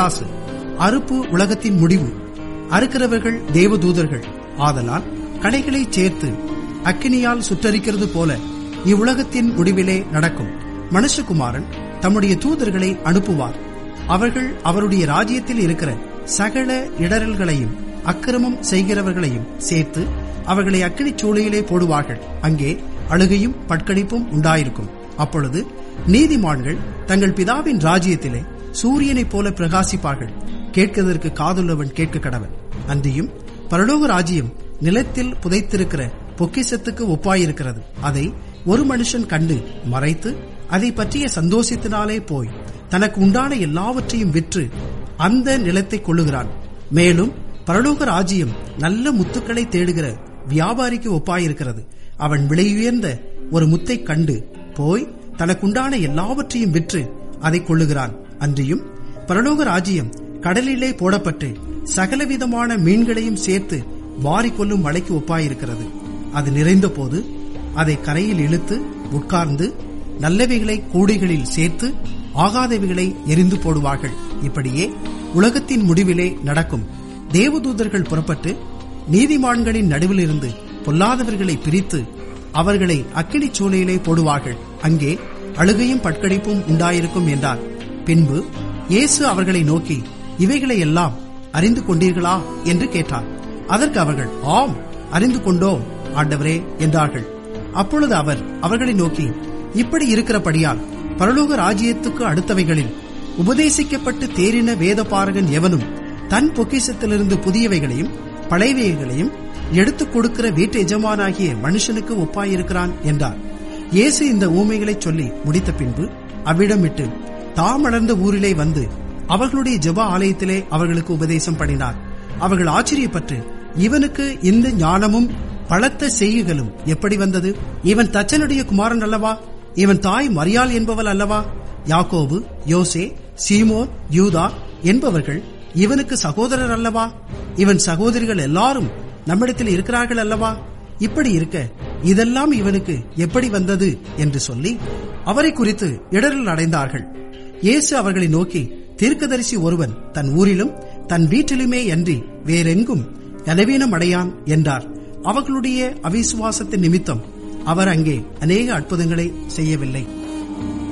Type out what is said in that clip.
பிசாசு அறுப்பு உலகத்தின் முடிவு அறுக்கிறவர்கள் தேவதூதர்கள் ஆதலால் களைகளைச் சேர்த்து அக்கினியால் சுட்டரிக்கிறது போல இவ்வுலகத்தின் முடிவிலே நடக்கும் மனுஷகுமாரன் தம்முடைய தூதர்களை அனுப்புவார் அவர்கள் அவருடைய ராஜ்யத்தில் இருக்கிற சகல இடரல்களையும் அக்கிரமம் செய்கிறவர்களையும் சேர்த்து அவர்களை அக்கினிச் சூளையிலே போடுவார்கள் அங்கே அழுகையும் பட்கடிப்பும் உண்டாயிருக்கும் அப்பொழுது நீதிமான்கள் தங்கள் பிதாவின் ராஜ்யத்திலே சூரியனைப் போல பிரகாசிப்பார்கள் கேட்கிறதற்கு காதுள்ளவன் கேட்க கடவன் அன்றியும் பரலோக ராஜ்யம் நிலத்தில் புதைத்திருக்கிற பொக்கிசத்துக்கு ஒப்பாயிருக்கிறது அதை ஒரு மனுஷன் கண்டு மறைத்து அதை பற்றிய சந்தோஷத்தினாலே போய் தனக்கு உண்டான எல்லாவற்றையும் விற்று அந்த நிலத்தை கொள்ளுகிறான் மேலும் பரலோக ராஜ்யம் நல்ல முத்துக்களை தேடுகிற வியாபாரிக்கு ஒப்பாயிருக்கிறது அவன் விலையுயர்ந்த ஒரு முத்தை கண்டு போய் தனக்குண்டான எல்லாவற்றையும் விற்று அதை கொள்ளுகிறான் அன்றியும் பரலோக ராஜ்யம் கடலிலே போடப்பட்டு சகலவிதமான மீன்களையும் சேர்த்து வாரிக்கொள்ளும் மலைக்கு ஒப்பாயிருக்கிறது அது நிறைந்த போது அதை கரையில் இழுத்து உட்கார்ந்து நல்லவைகளை கூடைகளில் சேர்த்து ஆகாதவைகளை எரிந்து போடுவார்கள் இப்படியே உலகத்தின் முடிவிலே நடக்கும் தேவதூதர்கள் புறப்பட்டு நீதிமான்களின் நடுவிலிருந்து பொல்லாதவர்களை பிரித்து அவர்களை அக்கினிச் சூளையிலே போடுவார்கள் அங்கே அழுகையும் பட்கடிப்பும் உண்டாயிருக்கும் என்றார் பின்பு இயேசு அவர்களை நோக்கி இவைகளை எல்லாம் அறிந்து கொண்டீர்களா என்று கேட்டார் அதற்கு அவர்கள் ஆம் அறிந்து கொண்டோம் ஆண்டவரே என்றார்கள் அப்பொழுது அவர் அவர்களை நோக்கி இப்படி இருக்கிறபடியால் பரலோக ராஜ்யத்துக்கு அடுத்தவைகளில் உபதேசிக்கப்பட்டு தேறின வேதபாரகன் எவனும் தன் பொக்கிசத்திலிருந்து புதியவைகளையும் பழையவைகளையும் எடுத்துக் கொடுக்கிற வீட்டு எஜமானாகிய மனுஷனுக்கு ஒப்பாயிருக்கிறான் என்றார் இயேசு இந்த ஊமைகளைச் சொல்லி முடித்த பின்பு அவ்விடம் விட்டு தாமளர்ந்த ஊரிலே வந்து அவர்களுடைய ஜெப ஆலயத்திலே அவர்களுக்கு உபதேசம் பண்ணினார் அவர்கள் ஆச்சரியப்பட்டு இவனுக்கு இந்த ஞானமும் பலத்த செய்கைகளும் எப்படி வந்தது இவன் தச்சனுடைய குமாரன் அல்லவா இவன் தாய் மரியாள் என்பவள் அல்லவா யாக்கோபு யோசே சீமோன் யூதா என்பவர்கள் இவனுக்கு சகோதரர் அல்லவா இவன் சகோதரிகள் எல்லாரும் நம்மிடத்தில் இருக்கிறார்கள் அல்லவா இப்படி இருக்க இதெல்லாம் இவனுக்கு எப்படி வந்தது என்று சொல்லி அவரை குறித்து இடரில் அடைந்தார்கள் இயேசு அவர்களை நோக்கி தீர்க்கதரிசி ஒருவன் தன் ஊரிலும் தன் வீட்டிலுமே அன்றி வேறெங்கும் கனவீனம் அடையான் என்றார் அவர்களுடைய அவிசுவாசத்தின் நிமித்தம் அவர் அங்கே அநேக அற்புதங்களை செய்யவில்லை